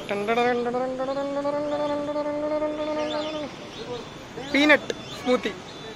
Peanut smoothie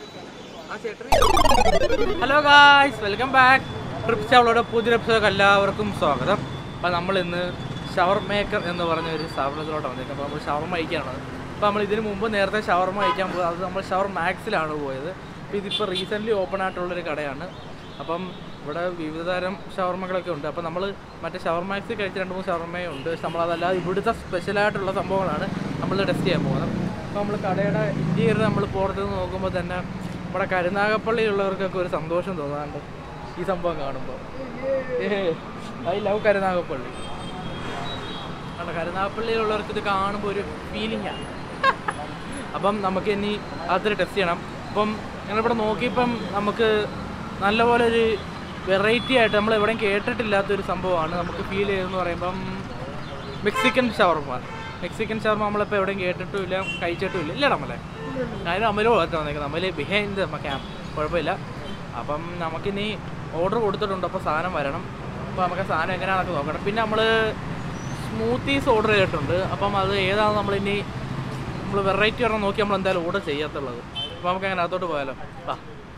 hello guys welcome back trip ചവളയുടെ പുതിയ episode എല്ലാവർക്കും സ്വാഗതം അപ്പോൾ നമ്മൾ ഇന്ന് ഷവർ മേക്കർ എന്ന് പറഞ്ഞ ഒരു സ്ഥാപനത്തിലോട്ട് വന്നിരിക്കുന്നത് അപ്പോൾ നമ്മൾ ഷവർമ കഴിക്കാനാണ് അപ്പോൾ നമ്മൾ ഇതിന് മുമ്പ് നേരത്തെ ഷവർമ കഴിക്കാൻ പോയത് അത് നമ്മൾ ഷവർ മാക്സിലാണ് പോയത് അപ്പോൾ ഇതിപ്പോൾ റീസെൻ്റ്ലി ഓപ്പൺ ആയിട്ടുള്ളൊരു കടയാണ് അപ്പം ഇവിടെ വിവിധ തരം ഷവർമകളൊക്കെ ഉണ്ട് അപ്പോൾ നമ്മൾ മറ്റേ ഷവർ മാക്സിൽ കഴിച്ച രണ്ട് മൂന്ന് ഷവർമയും ഉണ്ട് പക്ഷെ നമ്മളതല്ലാതെ ഇവിടുത്തെ സ്പെഷ്യലായിട്ടുള്ള സംഭവങ്ങളാണ് നമ്മൾ ടെസ്റ്റ് ചെയ്യാൻ പോകുന്നത് അപ്പോൾ നമ്മൾ കടയുടെ ഇൻറ്റീരിയർ നമ്മൾ പുറത്ത് നിന്ന് നോക്കുമ്പോൾ തന്നെ നമ്മുടെ കരുനാഗപ്പള്ളിയുള്ളവർക്കൊക്കെ ഒരു സന്തോഷം തോന്നാറുണ്ട് ഈ സംഭവം കാണുമ്പോൾ ഐ ലവ് കരുനാഗപ്പള്ളി കാരണം കരുനാഗപ്പള്ളിയിലുള്ളവർക്ക് ഇത് കാണുമ്പോൾ ഒരു ഫീലിംഗാണ് അപ്പം നമുക്ക് ഇനി അതൊരു ടെസ്റ്റ് ചെയ്യണം അപ്പം ഞങ്ങളിവിടെ നോക്കിയപ്പം നമുക്ക് നല്ലപോലെ ഒരു വെറൈറ്റി ആയിട്ട് നമ്മൾ എവിടെയും കേട്ടിട്ടില്ലാത്തൊരു സംഭവമാണ് നമുക്ക് ഫീൽ ചെയ്തതെന്ന് പറയുമ്പം മെക്സിക്കൻ ഷവർമ മെക്സിക്കൻ ഷവർമ നമ്മളിപ്പോൾ എവിടെയും കേട്ടിട്ടുമില്ല കഴിച്ചിട്ടുമില്ല ഇല്ല നമ്മളെ അതിന് അമലോ ഒക്കെ വന്നേക്കുന്നത് അമല് ബിഹൈൻഡ് ദ ക്യാമ്പ് കുഴപ്പമില്ല അപ്പം നമുക്കിനി ഓർഡർ കൊടുത്തിട്ടുണ്ട് അപ്പോൾ സാധനം വരണം അപ്പോൾ നമുക്ക് ആ സാധനം എങ്ങനെയാണെന്നൊക്കെ നോക്കണം പിന്നെ നമ്മൾ സ്മൂത്തീസ് ഓർഡർ ചെയ്തിട്ടുണ്ട് അപ്പം അത് ഏതാണ് നമ്മളിനി നമ്മൾ വെറൈറ്റി ഒരെണ്ണം നോക്കി നമ്മൾ എന്തായാലും ഓർഡർ ചെയ്യാത്തുള്ളത് അപ്പോൾ നമുക്ക് അങ്ങനെ അകത്തോട്ട് പോയാലോ വാ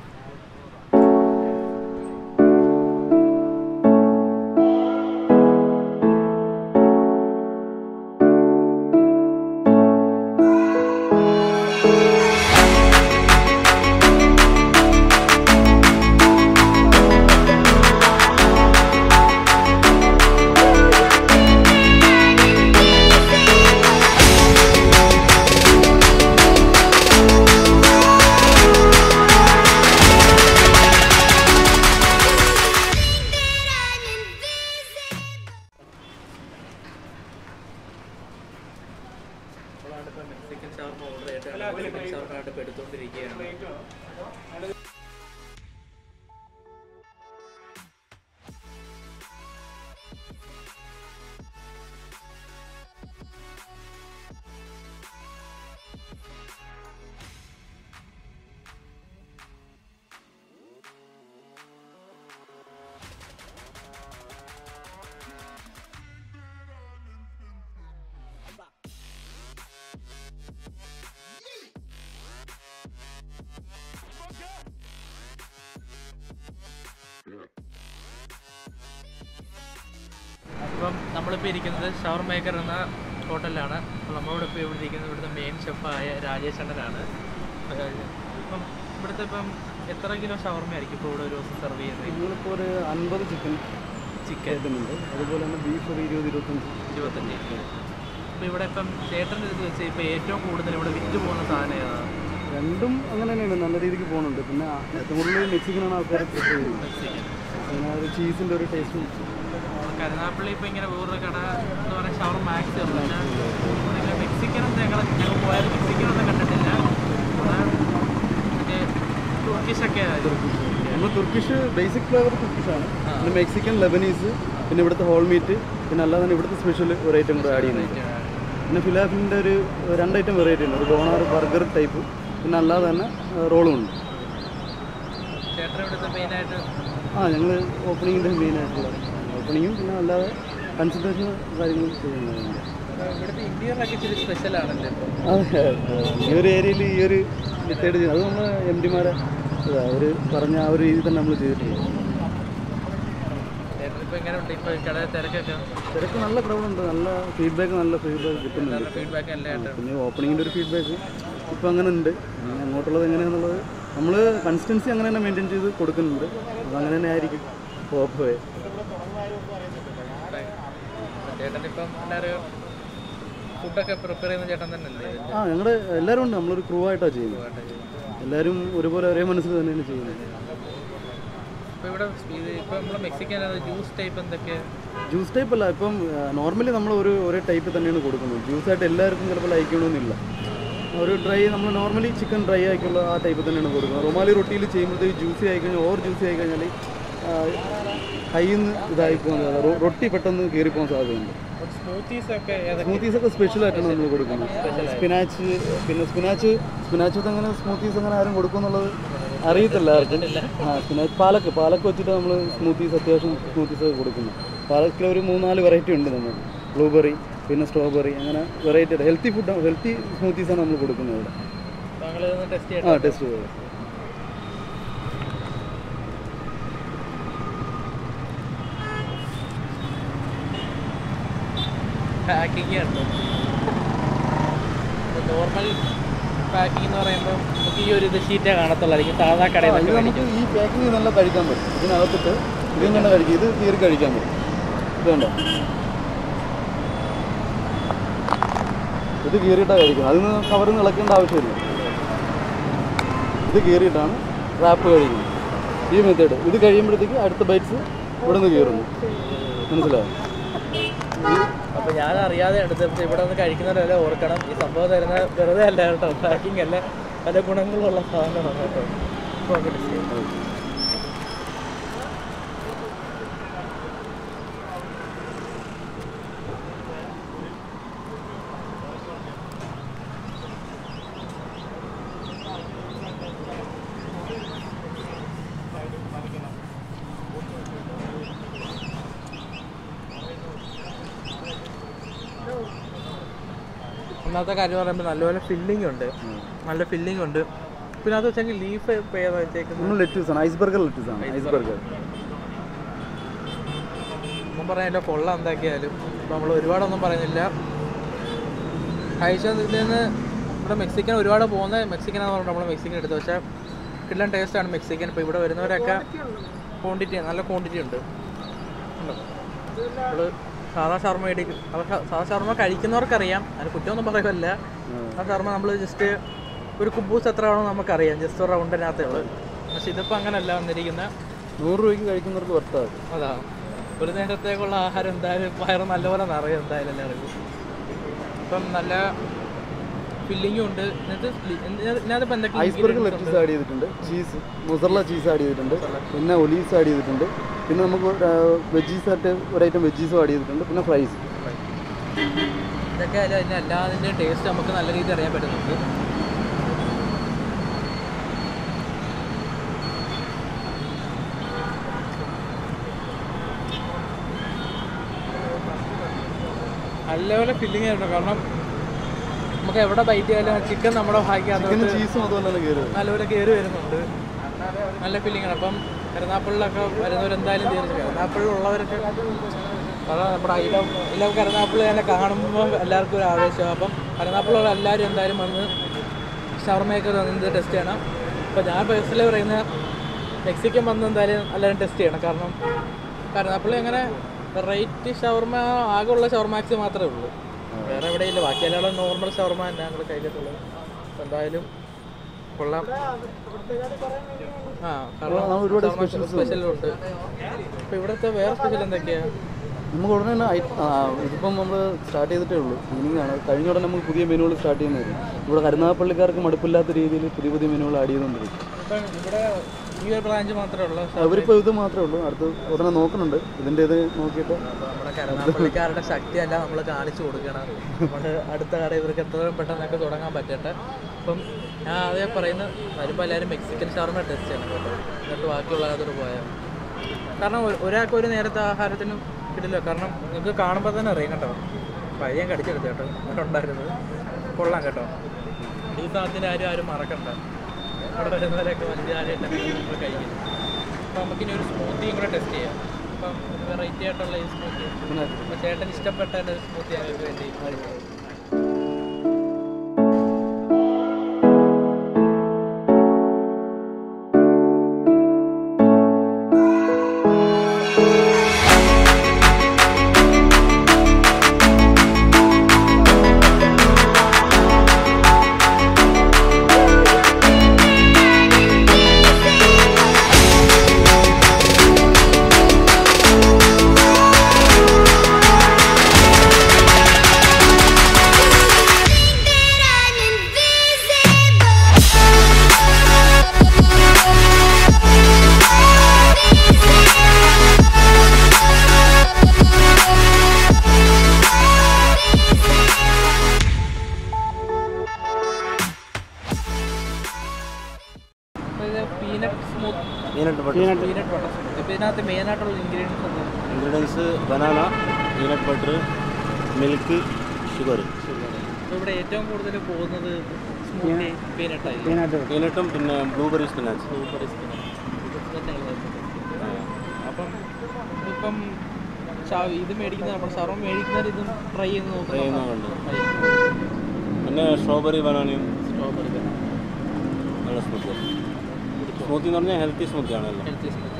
മെക്സിക്കൻ ഷവർമ ഓർഡർ ചെയ്തിട്ട് മെക്സിക്കൻ ഷവർമ ആയിട്ട് ഇപ്പോൾ എടുത്തുകൊണ്ടിരിക്കുകയാണ് അപ്പം നമ്മളിപ്പോൾ ഇരിക്കുന്നത് ഷവർ മേക്കർ എന്ന ഹോട്ടലിലാണ് അപ്പോൾ നമ്മളോട് ഇപ്പോൾ ഇവിടെ ഇരിക്കുന്നത് ഇവിടുത്തെ മെയിൻ ഷെഫായ രാജേഷ് അണ്ണനാണ് ഇപ്പം ഇവിടുത്തെ ഇപ്പം എത്ര കിലോ ഷവർമ ആയിരിക്കും ഇപ്പോൾ ഇവിടെ ഒരു ദിവസം സെർവ് ചെയ്യുന്നത് നമ്മളിപ്പോൾ ഒരു അൻപത് ചിക്കൻ ചിക്കൻ ഉണ്ട് അതുപോലെ തന്നെ ബീഫ് ഒരു ഇരുപത് ഇരുപത്തഞ്ച് ഇരുപത്തഞ്ച് അപ്പോൾ ഇവിടെ ഇപ്പം ചേട്ടൻ്റെ ഇത് വെച്ച് ഇപ്പോൾ ഏറ്റവും കൂടുതൽ ഇവിടെ വിറ്റ് പോകുന്ന സാധനം ഏതാണ് രണ്ടും അങ്ങനെ തന്നെയാണ് നല്ല രീതിക്ക് പോകുന്നുണ്ട് പിന്നെ ഏറ്റവും കൂടുതൽ മെക്സിക്കനാണ് ആൾക്കാർ പ്രിഫർ ചെയ്യുന്നത് മെക്സിക്കൻ പിന്നെ ഒരു ചീസിൻ്റെ ഒരു ടേസ്റ്റും കരുനാപ്പള്ളി ഇപ്പോൾ ഇങ്ങനെ വേറൊരു കട എന്ന് പറയുന്നത് ഷവർ മാക്സ് ഉണ്ട് പിന്നെ മെക്സിക്കൻ ഒന്നും ഞങ്ങൾ ഞങ്ങൾ പോയാലും മെക്സിക്കൻ ഒന്നും കണ്ടിട്ടില്ല അവിടെ മറ്റേ തുർക്കിഷൊക്കെ ആയിരുന്നു നമ്മൾ തുർക്കിഷ് ബേസിക് ഫ്ലേവർ തുർക്കിഷാണ് പിന്നെ മെക്സിക്കൻ ലെബനീസ് പിന്നെ ഇവിടുത്തെ ഹോൾ മീറ്റ് പിന്നെ അല്ലാതെ തന്നെ ഇവിടുത്തെ സ്പെഷ്യൽ ഒരു ഐറ്റം കൂടെ ആഡ് ചെയ്യുന്നുണ്ട് പിന്നെ ഫിലാഫിൻ്റെ ഒരു രണ്ട് ഐറ്റം വെറൈറ്റി ഉണ്ട് ഒരു ഡോണർ ബർഗർ ടൈപ്പ് പിന്നെ അല്ലാതെ തന്നെ റോളും ഉണ്ട് ചേട്ടൻ ഇവിടുത്തെ മെയിനായിട്ട് ആ ഞങ്ങൾ ഓപ്പണിങ്ങിൻ്റെ മെയിൻ ആയിട്ടുള്ള ഓപ്പണിങ്ങും പിന്നെ അല്ലാതെ കൺസൾട്ടേഷൻ കാര്യങ്ങളും ചെയ്യുന്നതാണ് ഇവിടുത്തെ ഇന്ത്യയിലൊക്കെ ഇച്ചിരി സ്പെഷ്യലാണല്ലോ ഇപ്പോൾ അതെ ഈ ഒരു ഏരിയയിൽ ഈ ഒരു ഡിസൈഡ് ചെയ്തു അത് നമ്മൾ എം ഡിമാരെ അവർ പറഞ്ഞ ആ ഒരു രീതി തന്നെ നമ്മൾ ചെയ്തിട്ടുണ്ട് ചേട്ടൻ ഇപ്പോൾ എങ്ങനെ ഉണ്ട് ഇപ്പോൾ കട തിരക്കൊക്കെ തിരക്ക് നല്ല ക്രൗഡുണ്ട് നല്ല ഫീഡ്ബാക്ക് നല്ല ഫീഡ്ബാക്ക് കിട്ടുന്നുണ്ട് ഫീഡ്ബാക്ക് എല്ലാം ആയിട്ട് പിന്നെ ഓപ്പണിങ്ങിൻ്റെ ഒരു ഫീഡ്ബാക്ക് ഇപ്പോൾ അങ്ങനെ ഉണ്ട് ഇനി അങ്ങോട്ടുള്ളത് എങ്ങനെയാണെന്നുള്ളത് നമ്മൾ കൺസിസ്റ്റൻസി അങ്ങനെ തന്നെ മെയിൻറ്റെയിൻ ചെയ്ത് കൊടുക്കുന്നുണ്ട് അപ്പോൾ അങ്ങനെ തന്നെ ആയിരിക്കും പോപ്പേ ചേട്ടൻ ഇപ്പം എല്ലാവരും ഫുഡൊക്കെ പ്രിപ്പയർ ചെയ്യുന്ന ചേട്ടൻ തന്നെ അല്ലേ ആ ഞങ്ങളുടെ എല്ലാവരും ഉണ്ട് നമ്മളൊരു ക്രൂ ആയിട്ടാണ് ചെയ്യുന്നത് എല്ലാവരും ഒരുപോലെ ഒരേ മനസ്സിൽ തന്നെയാണ് ചെയ്യുന്നത് ഇപ്പോൾ ഇവിടെ ഇത് ഇപ്പോൾ നമ്മൾ മെക്സിക്കൻ ജ്യൂസ് ടൈപ്പ് എന്തൊക്കെ ജ്യൂസ് ടൈപ്പ് അല്ല ഇപ്പം നോർമലി നമ്മൾ ഒരു ഒരേ ടൈപ്പ് തന്നെയാണ് കൊടുക്കുന്നത് ജ്യൂസായിട്ട് എല്ലാവർക്കും ചിലപ്പോൾ ലൈക്കണമെന്നില്ല ഒരു ഡ്രൈ നമ്മൾ നോർമലി ചിക്കൻ ഡ്രൈ ആയിട്ടുള്ള ആ ടൈപ്പ് തന്നെയാണ് കൊടുക്കുന്നത് റൊമാലി റൊട്ടിയിൽ ചെയ്യുമ്പോഴത്തേക്ക് ജ്യൂസി ആയി കഴിഞ്ഞാൽ ഓവർ ജ്യൂസി ആയി കഴിഞ്ഞാൽ കയ്യിൽ നിന്ന് ഇതായി പോകുന്നത് റൊ- റൊട്ടി പെട്ടെന്ന് കീറിപ്പോകാൻ സാധ്യതയുണ്ട് സ്മൂത്തീസ് ഒക്കെ ഏതൊക്കെ സ്മൂത്തീസ് ഒക്കെ സ്പെഷ്യൽ ആയിട്ടാണ് നമ്മൾ കൊടുക്കുന്നത് സ്പിനാച്ച് പിന്നെ സ്പിനാച്ച് സ്പിനാച്ച് വെച്ച് അങ്ങനെ സ്മൂത്തീസ് അങ്ങനെ ആരും കൊടുക്കുമെന്നുള്ളത് അറിയത്തില്ല ആർക്കും ആ സ്പിനാച്ച് പാലക്ക് പാലക്ക് വെച്ചിട്ട് നമ്മൾ സ്മൂത്തീസ് അത്യാവശ്യം സ്മൂത്തീസ് ഒക്കെ കൊടുക്കുന്നത് പാലക്കിൽ ഒരു മൂന്നാല് വെറൈറ്റി ഉണ്ട് നമ്മൾ ബ്ലൂബെറി പിന്നെ സ്ട്രോബെറി അങ്ങനെ വെറൈറ്റി ഹെൽത്തി ഫുഡ് ഹെൽത്തി സ്മൂത്തീസാണ് നമ്മൾ കൊടുക്കുന്നത് ഇവിടെ താങ്കൾ ടെസ്റ്റ് ആ ചെയ്യണം ടെസ്റ്റ് ചെയ്തത് പാക്കിംഗ് ഉണ്ട് നോർമൽ പാക്കിംഗ് എന്ന് പറയുമ്പോൾ നമുക്ക് ഈ ഒരു ഇത് ഷീറ്റേ കാണത്തുള്ളായിരിക്കും സാധാ കടയിൽ ആ, ഇത് നിന്നൊക്കെ നമുക്ക് മേടിക്കും ഈ പാക്കിങ് നല്ല കഴിക്കാൻ പറ്റും ഇതിനകത്തിട്ട് ഇതിൽ തന്നെ കഴിക്കും ഇത് കീറി കഴിക്കാൻ പറ്റും ഇത് കണ്ടോ ഇത് കീറിയിട്ടാണ് കഴിക്കുന്നത് അതിന് കവറിൽ നിന്ന് ഇളക്കേണ്ട ആവശ്യമില്ല ഇത് കീറിയിട്ടാണ് റാപ്പ് കഴിക്കുന്നത് ഈ മെത്തേഡ് ഇത് കഴിയുമ്പോഴത്തേക്ക് അടുത്ത ബൈറ്റ്സ് ഇവിടെ നിന്ന് കീറുന്നു മനസ്സിലായോ അപ്പോൾ ഞാൻ അറിയാതെ എടുത്തിട്ട് ഇവിടെ നിന്ന് കഴിക്കുന്നവരെല്ലാം ഓർക്കണം ഈ സംഭവം തരുന്ന വെറുതെ അല്ല കേട്ടോ പാക്കിംഗ് അല്ല പല ഗുണങ്ങളുള്ള സാധനമാണ് കേട്ടോ അപ്പോൾ നമുക്ക് ടെസ്റ്റ് ചെയ്യാം ഒന്നാമത്തെ കാര്യം പറയുമ്പോൾ നല്ലപോലെ ഫില്ലിംഗ് ഉണ്ട് നല്ല ഫില്ലിംഗ് ഉണ്ട് പിന്നെ അത് വെച്ചെങ്കിൽ ലീഫ് ഇപ്പോൾ ഏതാ വെച്ചേക്കുന്നത് നമ്മൾ ലെറ്റൂസ് ആണ് ഐസ് ബർഗർ ലെറ്റൂസ് ആണ് ഐസ് ബർഗർ ഒന്നും പറയാനില്ല കൊള്ള എന്താക്കിയാലും ഇപ്പം നമ്മൾ ഒരുപാടൊന്നും പറയുന്നില്ല കഴിച്ച ഇതിൽ നിന്ന് ഇവിടെ മെക്സിക്കൻ ഒരുപാട് പോകുന്ന മെക്സിക്കൻ എന്ന് പറഞ്ഞാൽ നമ്മൾ മെക്സിക്കൻ എടുത്തു പക്ഷേ കിള്ളൻ ടേസ്റ്റാണ് മെക്സിക്കൻ ഇപ്പോൾ ഇവിടെ വരുന്നവരൊക്കെ ക്വാണ്ടിറ്റി നല്ല ക്വാണ്ടിറ്റി ഉണ്ട് നമ്മൾ സാധാ ഷർമ്മ മേടിക്കും അപ്പോൾ ഷ- സാധാ ഷർമ്മ കഴിക്കുന്നവർക്കറിയാം അതിന് കുറ്റമൊന്നും പറയുമല്ല ആ ഷർമ്മ നമ്മൾ ജസ്റ്റ് ഒരു കുബൂസ് എത്ര ആണോ നമുക്കറിയാം ജസ്റ്റ് ഒരു റൗണ്ടിനകത്തേ ഉള്ളൂ പക്ഷെ ഇതിപ്പോൾ അങ്ങനെയല്ല വന്നിരിക്കുന്നത് നൂറ് രൂപയ്ക്ക് കഴിക്കുന്നവർക്ക് വർത്താത് അതാ ഒരു നേരത്തേക്കുള്ള ആഹാരം എന്തായാലും വയറ് നല്ലപോലെ നിറയും എന്തായാലും എല്ലാവർക്കും ഇപ്പം നല്ല ഫില്ലിങ്ങും ഉണ്ട് ഇതിനകത്ത് സ്ലി- ഇതിനകത്ത് ഇതിനകത്ത് ഇപ്പം എന്തൊക്കെ ice burger ingredients lettuce add ചെയ്തിട്ടുണ്ട് ചീസ് മൊസറല ചീസ് ആഡ് ചെയ്തിട്ടുണ്ട് പിന്നെ ഒലീവ്സ് ആഡ് ചെയ്തിട്ടുണ്ട് പിന്നെ നമുക്ക് വെജീസ് ആയിട്ട് ഒരു ഐറ്റം വെജീസും ആഡ് ചെയ്തിട്ടുണ്ട് പിന്നെ ഫ്രൈസ് ഇതൊക്കെ ആയാലും അതിൻ്റെ എല്ലാതിൻ്റെ ടേസ്റ്റ് നമുക്ക് നല്ല രീതിയിൽ അറിയാൻ പറ്റുന്നുണ്ട് നല്ലപോലെ ഫില്ലിംഗ് ആയിരുന്നു കാരണം നമുക്ക് എവിടെ ബൈറ്റ് ചെയ്യാലും ചിക്കൻ നമ്മുടെ ചിക്കനും ഭാഗ്യം ചീസും അതുപോലെ തന്നെ കയറി നല്ലപോലെ കയറി വരുന്നുണ്ട് നല്ല ഫീലിംഗ് ആണ് അപ്പം കരുനാപ്പിളിലൊക്കെ വരുന്നവരെന്തായാലും തീർച്ചയായും കരുനാപ്പിളിലുള്ളവരൊക്കെ കാരണം നമ്മുടെ ഐലം ഇലം കരുനാപ്പിൾ തന്നെ കാണുമ്പോൾ എല്ലാവർക്കും ഒരു ആവേശം അപ്പം കരുനാപ്പിളുള്ള എല്ലാവരും എന്തായാലും വന്ന് ഷവർമയൊക്കെ വന്ന് ടെസ്റ്റ് ചെയ്യണം അപ്പോൾ ഞാൻ പേഴ്സണലി പറയുന്ന മെക്സിക്കൻ വന്ന് എന്തായാലും എല്ലാവരും ടെസ്റ്റ് ചെയ്യണം കാരണം കരുനാപ്പിളി അങ്ങനെ വെറൈറ്റി ഷവർമ ആകെയുള്ള ഷവർമാക്സ് മാത്രമേ ഉള്ളൂ വേറെ എവിടെയില്ല ബാക്കി എല്ലാം നോർമൽ ഷവർമ തന്നെ ഞങ്ങൾ കഴിക്കത്തുള്ളത് അപ്പോൾ എന്തായാലും കൊള്ളാം ആ നമ്മൾ ഒരുപാട് specials സ്പെഷ്യൽ ഉണ്ട് അപ്പോൾ ഇവിടുത്തെ വേറെ സ്പെഷ്യൽ എന്തൊക്കെയാണ് നമുക്ക് ഉടനെ തന്നെ ഐ- ആ, ഇതിപ്പം നമ്മൾ സ്റ്റാർട്ട് ചെയ്തിട്ടേ ഉള്ളൂ ഈവനിങ് ആണ് കഴിഞ്ഞ ഉടനെ നമുക്ക് പുതിയ മെനുകൾ സ്റ്റാർട്ട് ചെയ്യുന്നതായിരുന്നു ഇവിടെ കരുനാഗപ്പള്ളിക്കാർക്ക് മടുപ്പില്ലാത്ത രീതിയിൽ പുതിയ പുതിയ മെനുകൾ ആഡ് ചെയ്തുകൊണ്ടിരിക്കും ഇപ്പം ഇവിടെ ഈ ഒരു ബ്രാഞ്ച് മാത്രമേ ഉള്ളൂ അവരിപ്പോൾ ഇത് മാത്രമേ ഉള്ളൂ അടുത്ത് ഉടനെ നോക്കുന്നുണ്ട് ഇതിൻ്റെ ഇത് നോക്കിയിട്ട് അപ്പോൾ നമ്മുടെ കരുനാപ്പള്ളിക്കാരുടെ ശക്തിയല്ല നമ്മൾ കാണിച്ചു കൊടുക്കണം നമ്മുടെ അടുത്ത കട ഇവർക്ക് എത്രയും പെട്ടെന്നൊക്കെ തുടങ്ങാൻ പറ്റട്ടെ അപ്പം ഞാൻ അതേ പറയുന്നത് വരുമ്പോൾ എല്ലാവരും മെക്സിക്കൻ ഷവർമ ടെസ്റ്റ് ചെയ്യണം കേട്ടോ എന്നിട്ട് ബാക്കിയുള്ള അതോട് പോയാൽ കാരണം ഒരു- ഒരാൾക്ക് ഒരു നേരത്തെ ആഹാരത്തിനും കിട്ടില്ല കാരണം നിങ്ങൾക്ക് കാണുമ്പോൾ തന്നെ അറിയാം കേട്ടോ പയ്യൻ കടിച്ചെടുത്ത് കേട്ടോ അവിടെ ഉണ്ടായിരുന്നത് കൊള്ളാം കേട്ടോ ഈ സാധനത്തിന് ആരും ആരും മറക്കണ്ട അവിടെ വരുന്നവരൊക്കെ വലുതാരായിട്ടൊക്കെ നമ്മൾ കഴിക്കും അപ്പോൾ നമുക്കിനി ഒരു സ്മൂത്തിയും കൂടെ ടെസ്റ്റ് ചെയ്യാം അപ്പം ഒരു വെറൈറ്റി ആയിട്ടുള്ള ഈ സ്മൂത്തി പിന്നെ അപ്പോൾ ചേട്ടൻ ഇഷ്ടപ്പെട്ട ഒരു സ്മൂത്തി ഞങ്ങൾക്ക് വേണ്ടി ഇത് peanut smooth peanut butter peanut butter smooth ഇപ്പോൾ ഇതിനകത്ത് മെയിനായിട്ടുള്ള ഇൻഗ്രീഡിയൻസ് എന്താണ് ingredients banana peanut butter milk sugar അപ്പോൾ ഇവിടെ ഏറ്റവും കൂടുതൽ പോകുന്നത് സ്മൂത്തി പീനട്ടായി പീനട്ടും പിന്നെ ബ്ലൂബെറി സ്പിനാച്ച് സൂപ്പർ അപ്പം ഇപ്പം ഷാ- ഇത് മേടിക്കുന്ന നമ്മൾ സർവം മേടിക്കുന്നവർ ഇതും ട്രൈ ചെയ്ത് Try നോക്കണം ചെയ്യുന്നതുണ്ട്. പിന്നെ സ്ട്രോബെറി ബനാനയും സ്ട്രോബെറി നല്ല സ്മൂത്തി സ്മൂത്തി എന്ന് പറഞ്ഞാൽ ഹെൽത്തി സ്മൂത്തി ആണല്ലോ ഹെൽത്തി സ്മൂത്തി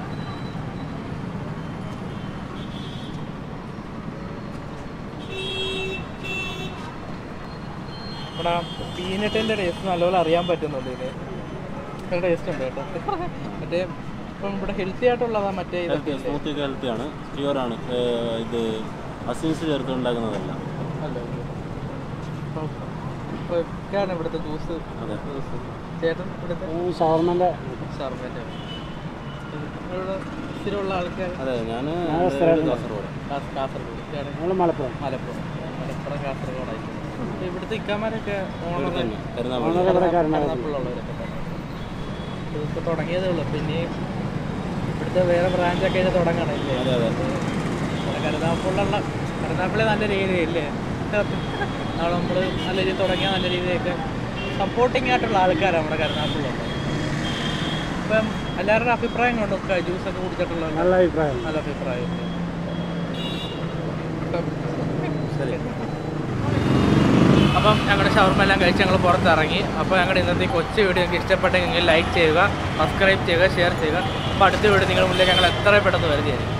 ഇവിടെ പീനട്ടിൻ്റെ ടേസ്റ്റ് നല്ലപോലെ അറിയാൻ പറ്റുന്നുണ്ട് ഇതിന് നല്ല ടേസ്റ്റ് ഉണ്ട് കേട്ടോ മറ്റേ ഇപ്പം ഇവിടെ ഹെൽത്തി ആയിട്ടുള്ളതാ മറ്റേ ഹെൽത്തി ഇതൊക്കെ ഇല്ലേ? സ്മൂത്തി ഒക്കെ ഹെൽത്തിയാണ് പ്യുവറാണ് ഇത് അസിൻസ് ചേർത്ത് ഉണ്ടാക്കുന്നതല്ല അല്ല ഇപ്പം ഇപ്പോൾ ഒക്കെയാണ് ഇവിടുത്തെ ജ്യൂസ് അതെ ജ്യൂസ് ചേട്ടൻ ഇവിടുത്തെ ഷവർമൻ്റെ ഷർബറ്റ് ഇവിടെ സ്ഥിരമുള്ള ആൾക്കാർ അതെ ഞാൻ കാസർഗോഡ് കാസ- കാസർഗോഡ് ചേട്ടൻ നമ്മൾ മലപ്പുറം മലപ്പുറം മലപ്പുറം കാസർഗോഡായിട്ട് ഇവിടുത്തെ ഇക്കാമാരൊക്കെ ഇവിടെ ഓണർ തന്നെ കരുനാഗപ്പള്ളി കരുനാപ്പള്ളിയുള്ളവരൊക്കെ തന്നെ ഇതിപ്പോൾ തുടങ്ങിയതേ ഉള്ളൂ പിന്നെ ഇവിടുത്തെ വേറെ ബ്രാഞ്ചൊക്കെ ഇത് തുടങ്ങണല്ലേ അതെ അതെ ഇവിടെ കരുനാപ്പള്ളിയുള്ള കരുനാപ്പള്ളി നല്ലൊരു ഏരിയ ഇല്ലേ നാളെ നമ്മൾ നല്ല രീതിയിൽ തുടങ്ങിയ നല്ല രീതിയൊക്കെ സപ്പോർട്ടിങ് ആയിട്ടുള്ള ആൾക്കാരാണ് നമ്മുടെ കരുനാപ്പള്ളിയുള്ളത് ഇപ്പം എല്ലാവരുടെ അഭിപ്രായം കൊണ്ടൊക്കെ ജ്യൂസൊക്കെ കുടിച്ചിട്ടുള്ള നല്ല അഭിപ്രായം നല്ല അഭിപ്രായം ശരി അപ്പം ഞങ്ങളുടെ ഷവർമ എല്ലാം കഴിച്ച് ഞങ്ങൾ പുറത്തിറങ്ങി അപ്പോൾ ഞങ്ങളുടെ ഇന്നത്തെ ഈ കൊച്ചു വീഡിയോ നിങ്ങൾക്ക് ഇഷ്ടപ്പെട്ടെങ്കിൽ ലൈക്ക് ചെയ്യുക സബ്സ്ക്രൈബ് ചെയ്യുക ഷെയർ ചെയ്യുക അപ്പോൾ അടുത്ത വീഡിയോ നിങ്ങളുടെ മുന്നിലേക്ക് ഞങ്ങൾ എത്ര പെട്ടെന്ന് വരുന്നതായിരിക്കും